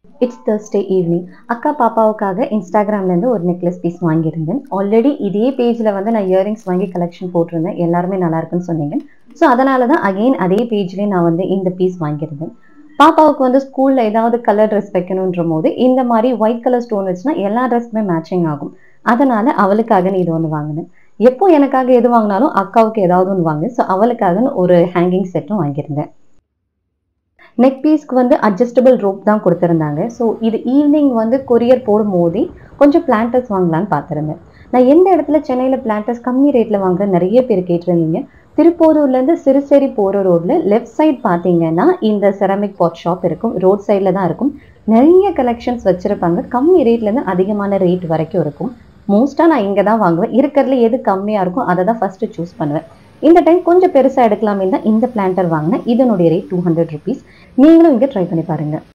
it's Thursday evening அக்கா பாப்பாவுக்காக இன்ஸ்டாகிராம்லேருந்து ஒரு necklace piece வாங்கியிருந்தேன் ஆல்ரெடி இதே பேஜில் வந்து நான் இயரிங்ஸ் வாங்கி கலெக்ஷன் போட்டிருந்தேன் எல்லாருமே நல்லா இருக்குன்னு சொன்னீங்க ஸோ அதனால தான் அகெயின் அதே பேஜ்லேயே நான் வந்து இந்த பீஸ் வாங்கியிருந்தேன் பாப்பாவுக்கு வந்து ஸ்கூலில் ஏதாவது கலர் ட்ரெஸ் வைக்கணுன்ற போது இந்த மாதிரி ஒயிட் கலர் ஸ்டோன் வச்சுனா எல்லா ட்ரெஸ்க்குமே மேட்சிங் ஆகும் அதனால அவளுக்காக இது ஒன்று வாங்கினேன் எப்போ எனக்காக எது வாங்கினாலும் அக்காவுக்கு ஏதாவது ஒன்று வாங்கு ஸோ அவளுக்காக ஒரு ஹேங்கிங் செட்டும் வாங்கியிருந்தேன் நெக் பீஸ்க்கு வந்து அட்ஜஸ்டபிள் ரோப் தான் கொடுத்துருந்தாங்க ஸோ இது ஈவினிங் வந்து கொரியர் போடும் போதே கொஞ்சம் பிளான்டர்ஸ் வாங்கலான்னு பார்த்துருந்தேன் நான் எந்த இடத்துல சென்னையில் பிளான்டர்ஸ் கம்மி ரேட்டில் வாங்குற நிறைய பேர் கேட்டிருந்தீங்க திருப்போரூர்லேருந்து சிறுசேரி போகிற ரோட்டில் லெஃப்ட் சைட் பார்த்தீங்கன்னா இந்த செராமிக் பாட் ஷாப் இருக்கும் ரோட் சைடில் தான் இருக்கும் நிறைய கலெக்ஷன்ஸ் வச்சுருப்பாங்க கம்மி ரேட்லேருந்து அதிகமான ரேட் வரைக்கும் இருக்கும் மோஸ்ட்டாக நான் இங்கே தான் வாங்குவேன் இருக்கிறதுல எது கம்மியாக இருக்கும் அதை தான் ஃபஸ்ட்டு சூஸ் பண்ணுவேன் இந்த டைம் கொஞ்சம் பெருசாக எடுக்கலாமே தான் இந்த பிளான்டர் வாங்கினேன் இதனுடைய ரேட் டூ ஹண்ட்ரட் ருபீஸ் நீங்களும் இங்கே ட்ரை பண்ணி பாருங்கள்